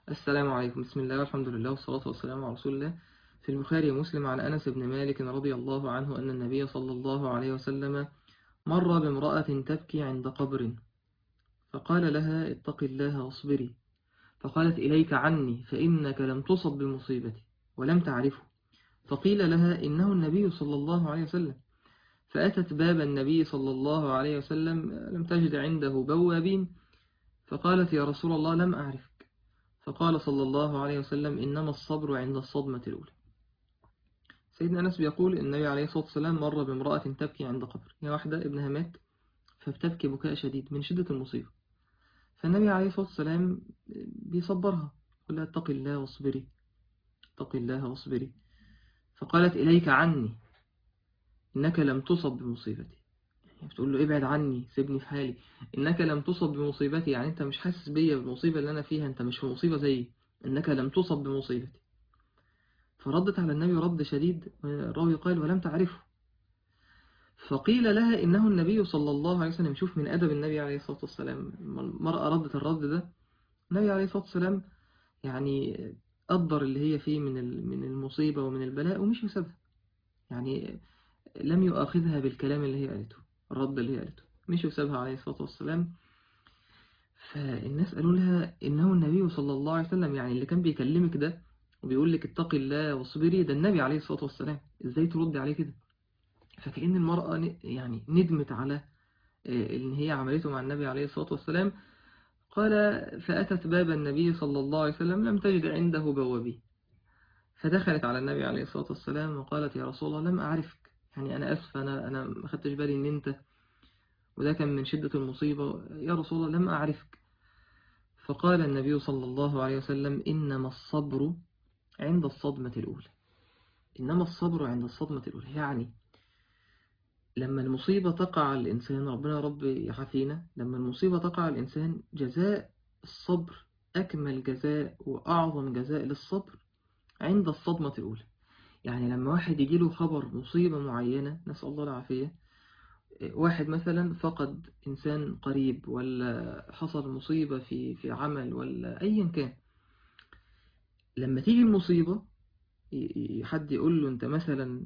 السلام عليكم بسم الله والحمد لله والصلاة والسلام على رسول الله في البخاري ومسلم عن أنس بن مالك رضي الله عنه أن النبي صلى الله عليه وسلم مر بامرأة تبكي عند قبر فقال لها اتق الله واصبري فقالت إليك عني فإنك لم تصب بمصيبتي ولم تعرفه فقيل لها إنه النبي صلى الله عليه وسلم فأتت باب النبي صلى الله عليه وسلم لم تجد عنده بوابين فقالت يا رسول الله لم أعرفك فقال صلى الله عليه وسلم إنما الصبر عند الصدمة الأولى سيدنا أنس بيقول النبي عليه الصلاة والسلام مر بامرأة تبكي عند قبر هي واحدة ابنها مات فبتبكي بكاء شديد من شدة المصيبة فالنبي عليه الصلاة والسلام بيصبرها يقول لها اتقي الله واصبري اتقي الله واصبري فقالت إليك عني إنك لم تصب بمصيبتي يعني بتقول له ابعد عني سيبني في حالي إنك لم تصب بمصيبتي يعني أنت مش حاسس بيا بالمصيبة اللي أنا فيها أنت مش في مصيبة زيي إنك لم تصب بمصيبتي فردت على النبي رد شديد الراوي قال ولم تعرفه فقيل لها إنه النبي صلى الله عليه وسلم شوف من أدب النبي عليه الصلاة والسلام المرأة ردت الرد ده النبي عليه الصلاة والسلام يعني قدر اللي هي فيه من من المصيبة ومن البلاء ومش يسابها يعني لم يؤاخذها بالكلام اللي هي قالته الرد اللي هي قالته مش يسابها عليه الصلاة والسلام فالناس قالوا لها إنه النبي صلى الله عليه وسلم يعني اللي كان بيكلمك ده وبيقول لك اتقي الله واصبري ده النبي عليه الصلاة والسلام ازاي تردي عليه كده فكأن المرأة يعني ندمت على ان هي عملته مع النبي عليه الصلاة والسلام قال فأتت باب النبي صلى الله عليه وسلم لم تجد عنده بوابي فدخلت على النبي عليه الصلاة والسلام وقالت يا رسول الله لم أعرفك يعني أنا أسف أنا, أنا ما خدتش بالي أن أنت وده كان من شدة المصيبة يا رسول الله لم أعرفك فقال النبي صلى الله عليه وسلم إنما الصبر عند الصدمة الأولى إنما الصبر عند الصدمة الأولى يعني لما المصيبة تقع على الإنسان ربنا رب يعافينا لما المصيبة تقع على الإنسان جزاء الصبر أكمل جزاء وأعظم جزاء للصبر عند الصدمة الأولى يعني لما واحد يجيله خبر مصيبة معينة نسأل الله العافية واحد مثلا فقد إنسان قريب ولا حصل مصيبة في في عمل ولا أيا كان لما تيجي المصيبة حد يقول له انت مثلا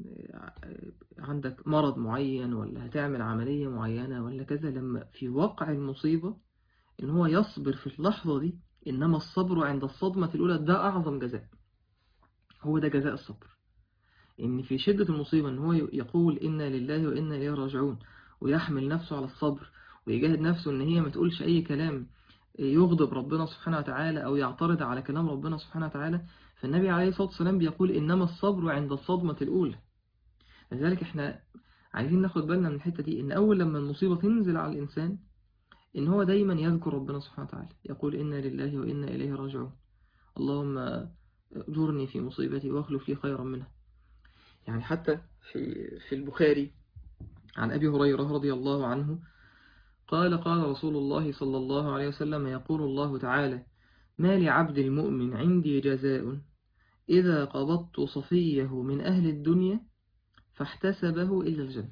عندك مرض معين ولا هتعمل عملية معينة ولا كذا لما في وقع المصيبة ان هو يصبر في اللحظة دي انما الصبر عند الصدمة الاولى ده اعظم جزاء هو ده جزاء الصبر ان في شدة المصيبة ان هو يقول انا لله وانا اليه راجعون ويحمل نفسه على الصبر ويجاهد نفسه ان هي ما تقولش اي كلام يغضب ربنا سبحانه وتعالى أو يعترض على كلام ربنا سبحانه وتعالى فالنبي عليه الصلاة والسلام بيقول إنما الصبر عند الصدمة الأولى لذلك إحنا عايزين ناخد بالنا من الحتة دي إن أول لما المصيبة تنزل على الإنسان إن هو دايما يذكر ربنا سبحانه وتعالى يقول إنا لله وإنا إليه راجعون اللهم أجرني في مصيبتي واخلف لي خيرا منها يعني حتى في في البخاري عن أبي هريرة رضي الله عنه قال قال رسول الله صلى الله عليه وسلم يقول الله تعالى ما لعبد المؤمن عندي جزاء إذا قبضت صفيه من أهل الدنيا فاحتسبه إلا الجنة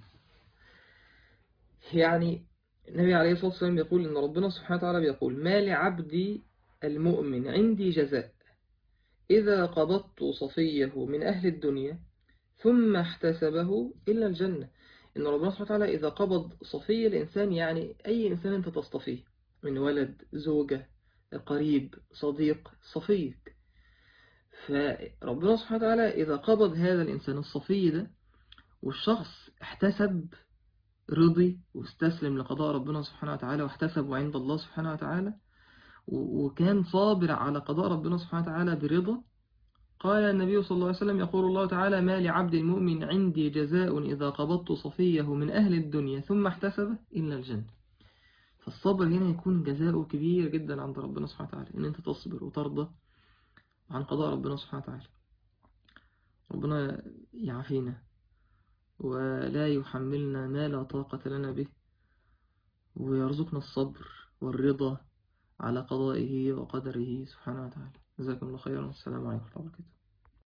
يعني النبي عليه الصلاة والسلام يقول إن ربنا سبحانه وتعالى بيقول ما لعبدي المؤمن عندي جزاء إذا قبضت صفيه من أهل الدنيا ثم احتسبه إلا الجنة إن ربنا سبحانه وتعالى إذا قبض صفي الإنسان يعني أي إنسان أنت تصطفيه من ولد زوجة قريب صديق صفيك فربنا سبحانه وتعالى إذا قبض هذا الإنسان الصفي ده والشخص احتسب رضي واستسلم لقضاء ربنا سبحانه وتعالى واحتسب عند الله سبحانه وتعالى وكان صابر على قضاء ربنا سبحانه وتعالى برضا قال النبي صلى الله عليه وسلم يقول الله تعالى ما لعبد المؤمن عندي جزاء إذا قبضت صفيه من أهل الدنيا ثم احتسبه إلا الجنة فالصبر هنا يكون جزاؤه كبير جدا عند ربنا سبحانه وتعالى إن أنت تصبر وترضى عن قضاء ربنا سبحانه وتعالى ربنا يعافينا ولا يحملنا ما لا طاقة لنا به ويرزقنا الصبر والرضا على قضائه وقدره سبحانه وتعالى جزاكم الله خيرا والسلام عليكم ورحمة الله وبركاته